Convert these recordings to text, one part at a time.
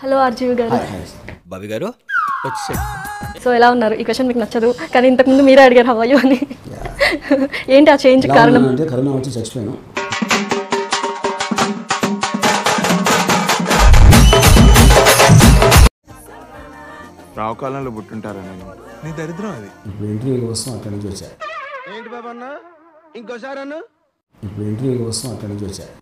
Hello RGV గారు hi hi Bobby గారు వచ్చేసాడు సో ఎలా ఉన్నారు ఈ క్వశ్చన్ మీకు నచ్చదు కానీ ఇంతకుముందు మీరే అడిగారు హవయ్యూ అని ఏంటి ఆ చేంజ్ ఎలా కారణం ఉన్నానంటే కరోనా వచ్చి చచ్చిపోయాను రావుకాలంలో పుట్టుంటారా నేను నీ దరిద్రం అది ఇప్పుడు ఇంటర్వ్యూ కోసం అక్కడి నుంచి వచ్చా ఏంటి బాబు అన్న ఇంకోసారి అన్న ఇప్పుడు ఇంటర్వ్యూ కోసం అక్కడి నుంచి వచ్చా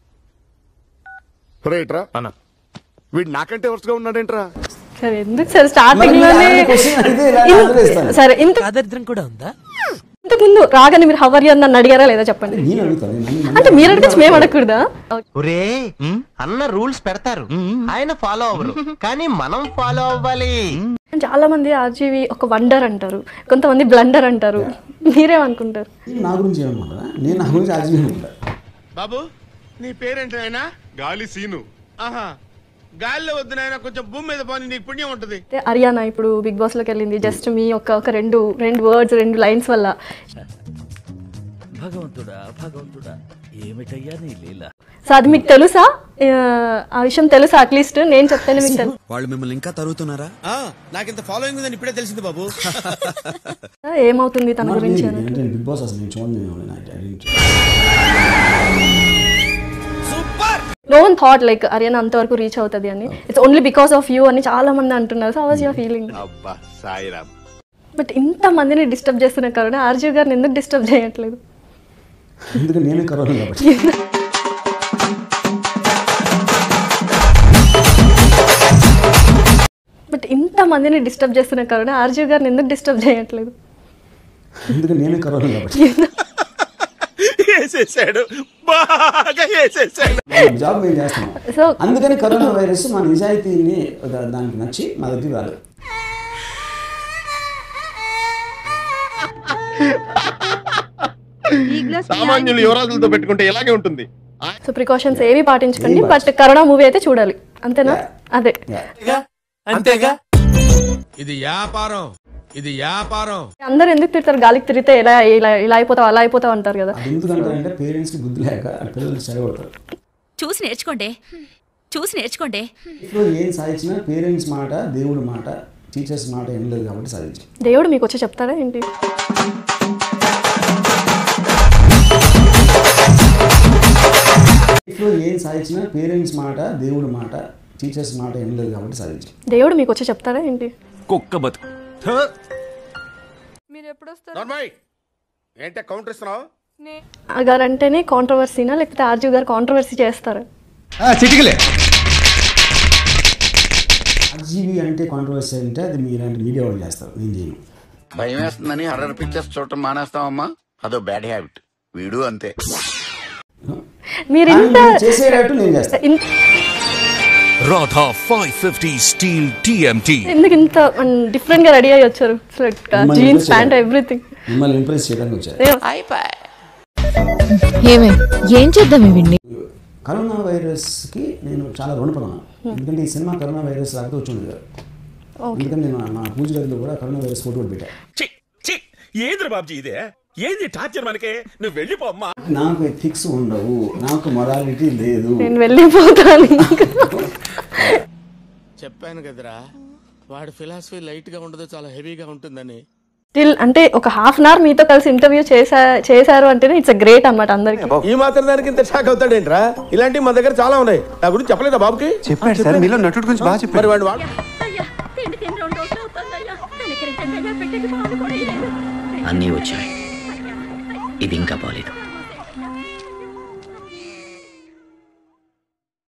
రేట్రా అన్న వీడు నాకంటే వరుసగా ఉన్నాడేంట్రా సరే ఎందుకు సార్ స్టార్టింగ్ మరి లోనే ఆ question అడిగితే ఇలా ఇన్- answer ఇస్తాను. సరే ఇంత దరిద్రం కూడా ఉందా ఇంతకు ముందు రాగానే మీరు హవర్ అని నన్ను అడిగారా లేదా చెప్పండి నేను అడుగుతాను నేను నన్ను- అంటే మీరు అడిగితే మేము అడగకూడదా ఒరే అన్న రూల్స్ పెడతారు ఆయన ఫాలో అవ్వరు కానీ మనం ఫాలో అవ్వాలి చాలా మంది ఆర్జీవి ఒక వండర్ అంటారు కొంతమంది బ్లండర్ అంటారు మీరేమనుకుంటారు నా గురించి ఏమనుకుంటా నేను నా గురించి ఆర్జీవి అనుకుంటా బాబు నీ పేరేంటి నాయనా గాలి సీను ఆహా గాలిలో వద్దు నాయనా కొంచెం భూమి మీద పోనీ నీకు పుణ్యం ఉంటది అయితే అరియానా ఇప్పుడు బిగ్ బాస్ లోకి వెళ్ళింది జస్ట్ మీ ఒక ఒక రెండు రెండు వర్డ్స్ రెండు లైన్స్ వల్ల భగవంతుడా భగవంతుడా ఏమిటయ్యా నీ లీల సో అది మీకు తెలుసా ఆ, ఆ విషయం తెలుసా అట్లీస్ట్ నేను చెప్తేనే మీకు తెలుసు వాళ్ళు మిమ్మల్ని ఇంకా తరుగుతున్నారా నాకింత ఫాలోయింగ్ ఉందని ఇప్పుడే తెలిసింది బాబు ఏమవుతుంది తన గురించి అని అంటే బిగ్ బాస్ అసలు నేను చూడండి నేను నాకు I didn't- no one thought like Ariyana అంతవరకు రీచ్ అవుతుంది అని it's only because of you అని చాలా మంది అంటున్నారు సో వాజ్ యువర్ ఫీలింగ్ అబ్బా సాయిరామ్ బట్ ఇంత మందిని డిస్టర్బ్ చేస్తున్న కరోనా ఆర్జీవ్ గారిని ఎందుకు డిస్టర్బ్ చేయట్లేదు ఎందుకంటే నేనే కరోనా కాబట్టి బట్ ఇంత మందిని డిస్టర్బ్ చేస్తున్న కరోనా ఆర్జీవ్ గారిని ఎందుకు డిస్టర్బ్ చేయట్లేదు ఎందుకంటే నేనే కరోనా కాబట్టి వేసేసాడు బాగా వేసేసాడు జాబ్ మేము చేస్తున్నాం సో అందుకని కరోనా వైరస్ మా నిజాయితీని దా- దానికి నచ్చి మా దగ్గర రాలేదు సామాన్యులు యువరాజులతో పెట్టుకుంటే ఇలాగే ఉంటుంది సో ప్రికాషన్స్ ఏవి పాటించకండి బట్ కరోనా మూవీ అయితే చూడాలి అంతేనా అదే అంతేగా ఇది వ్యాపారం ఇది వ్యాపారం అందరు ఎందుకు తిడతారు గాలికి తిరిగితే ఇలా ఇలా ఇలా అయిపోతావు అలా అయిపోతావు అంటారు కదా అది ఎందుకంటారంటే పేరెంట్స్కి బుద్ధి లేక ఆ పిల్లలు చెడగొడతారు చూసి నేర్చుకోండి చూసి నేర్చుకోండి ఇప్పుడు ఏం సాధించినా పేరెంట్స్ మాట దేవుడి మాట టీచర్స్ మాట ఏం లేదు కాబట్టి సాధించాం దేవుడు మీకు వచ్చి చెప్తారా ఏంటి ఇప్పుడు ఏం సాధించినా పేరెంట్స్ మాట దేవుడి మాట టీచర్స్ మాట ఏం లేదు కాబట్టి సాధించాం దేవుడు మీకు వచ్చి చెప్తారా ఏంటి కుక్క బతుకు నార్మల్ ఏంటే కౌంటర్ ఇస్తున్నావు ఆ గారు అంటేనే కాంట్రవర్సీనా లేకపోతే ఆర్జీవ్ గారు కాంట్రవర్సీ చేస్తారా చిటికలే ఆర్జీబీ అంటే కాంట్రవర్సీ అంటే అది మీలాంటి మీడియా వాళ్ళు చేస్తారు నేను చేయను భయం వేస్తుందని హర్రర్ పిక్చర్స్ చూడటం మానేస్తావమ్మా అదో బ్యాడ్ హ్యాబిట్ వీడు అంతే మీరు కానీ ఇంత నేను చేసేటట్టు నేను చేస్తాను ఇంత Radha five fifty steel TMT ఎందుకు ఇంత డిఫరెంట్ గా రెడీ అయ్యి వచ్చారు మిమ్మల్ని జీన్స్ impress ప్యాంట్ చేయడానికి. ఎవ్రీథింగ్ మిమ్మల్ని ఇంప్రెస్ చేయడానికి వచ్చారు ఏమే ఏం చేద్దాం ఇవన్నీ కరోనా వైరస్కి నేను చాలా రుణపడున్నాను ఎందుకంటే ఈ సినిమా కరోనా వైరస్ రాకపోతే వచ్చి ఉండదు ఎందుకంటే నేను మా పూజ గదిలో కూడా కరోనా వైరస్ ఫోటో కూడా పెట్టా ఏంద్ర బాబ్జీ ఇదే ఏంది టార్చర్ మనకే నువ్వు వెళ్ళిపోమ్మా నాకు ఎథిక్స్ ఉండవు నాకు మొరాలిటీ లేదు నేను వెళ్ళిపోతాను చెప్పాను కదరా వాడి ఫిలాసఫీ లైట్ గా ఉండదు చాలా హెవీగా ఉంటుందని స్టిల్ అంటే ఒక హాఫ్ అన్ అవర్ మీతో కలిసి ఇంటర్వ్యూ చేసా చేశారు అంటేనే ఇట్స్ గ్రేట్ అన్నమాట అందరికి ఈ మాత్రం దానికి ఇంత షాక్ అవుతాడేంట్రా ఇలాంటివి మా దగ్గర చాలా ఉన్నాయి నా గురించి చెప్పలేదా బాబుకి చెప్పాడు సార్ మీలో నటుడు గురించి బాగా చెప్పాడు మరి వాడు వాడు అన్నీ వచ్చాయి ఇది ఇంకా బాలేదు